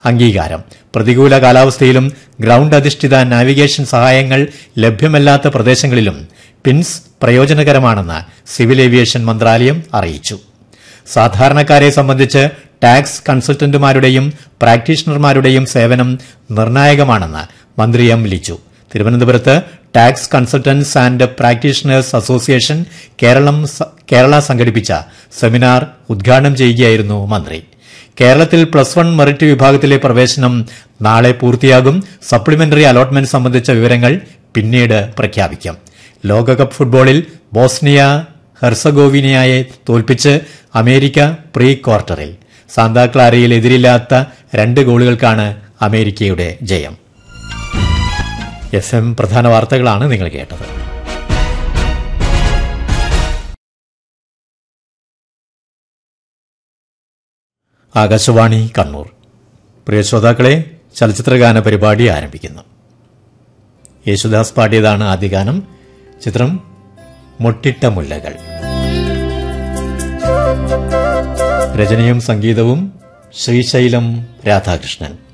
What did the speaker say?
അംഗീകാരം പ്രതികൂല കാലാവസ്ഥയിലും ഗ്രൌണ്ട് അധിഷ്ഠിത നാവിഗേഷൻ സഹായങ്ങൾ ലഭ്യമല്ലാത്ത പ്രദേശങ്ങളിലും പിൻസ് പ്രയോജനകരമാണെന്ന് സിവിൽ ഏവിയേഷൻ മന്ത്രാലയം അറിയിച്ചു സാധാരണക്കാരെ സംബന്ധിച്ച് ടാക്സ് കൺസൾട്ടന്റുമാരുടെയും പ്രാക്ടീഷണർമാരുടെയും സേവനം നിർണായകമാണെന്ന് മന്ത്രി എം ലിച്ചു തിരുവനന്തപുരത്ത് tax consultants and practitioners association Keralam സ- കേരള സംഘടിപ്പിച്ച സെമിനാർ ഉദ്ഘാടനം ചെയ്യുകയായിരുന്നു മന്ത്രി കേരളത്തിൽ പ്ലസ് വൺ മെറിറ്റ് വിഭാഗത്തിലെ പ്രവേശനം നാളെ പൂർത്തിയാകും സപ്ലിമെന്ററി അലോട്ട്മെന്റ് സംബന്ധിച്ച വിവരങ്ങൾ പിന്നീട് പ്രഖ്യാപിക്കും ലോകകപ്പ് ഫുട്ബോളിൽ ബോസ്നിയ ഹെർസഗോവിനയെ തോൽപ്പിച്ച് അമേരിക്ക പ്രീ ക്വാർട്ടറിൽ സാന്താക്ലാരയിൽ എതിരില്ലാത്ത രണ്ട് ഗോളുകൾക്കാണ് അമേരിക്കയുടെ ജയം എഫ് എം പ്രധാന വാർത്തകളാണ് നിങ്ങൾ കേട്ടത് ആകാശവാണി കണ്ണൂർ പ്രിയ ശ്രോതാക്കളെ ചലച്ചിത്രഗാന പരിപാടി ആരംഭിക്കുന്നു യേശുദാസ് പാടിയതാണ് ആദ്യ ഗാനം ചിത്രം മൊട്ടിട്ട മുല്ലകൾ രചനയും സംഗീതവും ശ്രീശൈലം രാധാകൃഷ്ണൻ